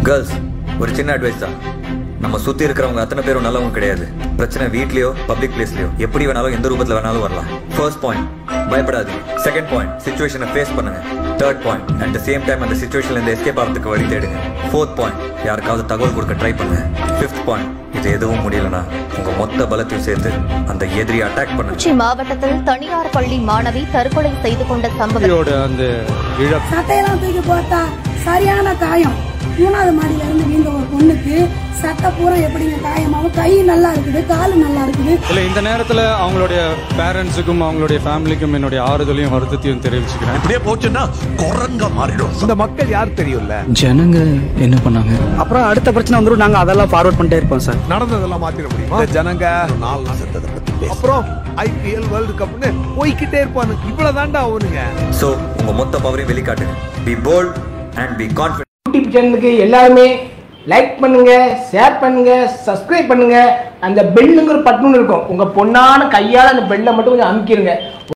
Girls ஒரு சின்ன advice தான் நம்ம சுத்தி இருக்கிறவங்க அத்தனை பேரும் நல்லவங்க கிடையாது பிரச்சனை வீட்லயோ பப்ளிக் பிளேஸ்லயோ எப்படி வேணாலும் எந்த ரூபத்துல வேணாலும் வரலாம் ஃபர்ஸ்ட் பாயிண்ட் பயப்படாதீங்க செகண்ட் பாயிண்ட் சுச்சுவேஷனை ஃபேஸ் பண்ணுங்க third point at the same time அந்த சுச்சுவேஷன்ல இருந்து எஸ்கேப் ஆகிறதுக்கு வழி தேடுங்க ஃபோர்த் பாயிண்ட் யாருக்காவது தகவல் கொடுக்க ட்ரை பண்ணுங்க ஃபிஃப்த் பாயிண்ட் இது எதுவும் முடியலனா உங்க மொத்த பலத்தையும் சேர்த்து அந்த எதிரி அட்டாக் பண்ணுங்க திருச்சி மாவட்டத்தில் தனியார் பள்ளி மாணவி தற்கொலை செய்து கொண்ட சம்பவம் அந்த இழப்பு சட்டையெல்லாம் தூக்கி போட்டா சரியான காயம் மூணாவது மாடியில இருந்து வீழ்ந்த ஒரு பொண்ணுக்கு சட்டை பூரா எப்படிங்க காயமாவும் கை நல்லா இருக்குது காலு நல்லா இருக்குது இல்ல இந்த நேரத்துல அவங்களுடைய பேரண்ட்ஸுக்கும் அவங்களுடைய ஃபேமிலிக்கும் என்னுடைய ஆறுதலையும் வருத்தத்தையும் தெரிவிச்சுக்கிறேன் இப்படியே போச்சுன்னா குரங்க மாறிடும் இந்த மக்கள் யார் தெரியும்ல ஜனங்க என்ன பண்ணாங்க அப்புறம் அடுத்த பிரச்சனை வந்துடும் நாங்க அதெல்லாம் ஃபார்வர்ட் பண்ணிட்டே இருப்போம் சார் நடந்ததெல்லாம் மாத்திர முடியுமா இந்த ஜனங்க நாலு நாள் செத்ததை பத்தி பேசு. அப்புறம் ஐபிஎல் வேர்ல்டு கப்னு போய்க்கிட்டே இருப்பானுங்க இவ்வளவுதான்டா அவனுங்க ஸோ உங்க மொத்த பவரையும் வெளிக்காட்டுங்க be bold and be confident YouTube சேனலுக்கு எல்லாருமே லைக் பண்ணுங்க ஷேர் பண்ணுங்க சப்ஸ்கிரைப் பண்ணுங்க அந்த பெல்லுங்கிற பட்டன் இருக்கும் உங்க பொண்ணான கையால அந்த பெல்லை மட்டும் கொஞ்சம் அமுக்கிருங்க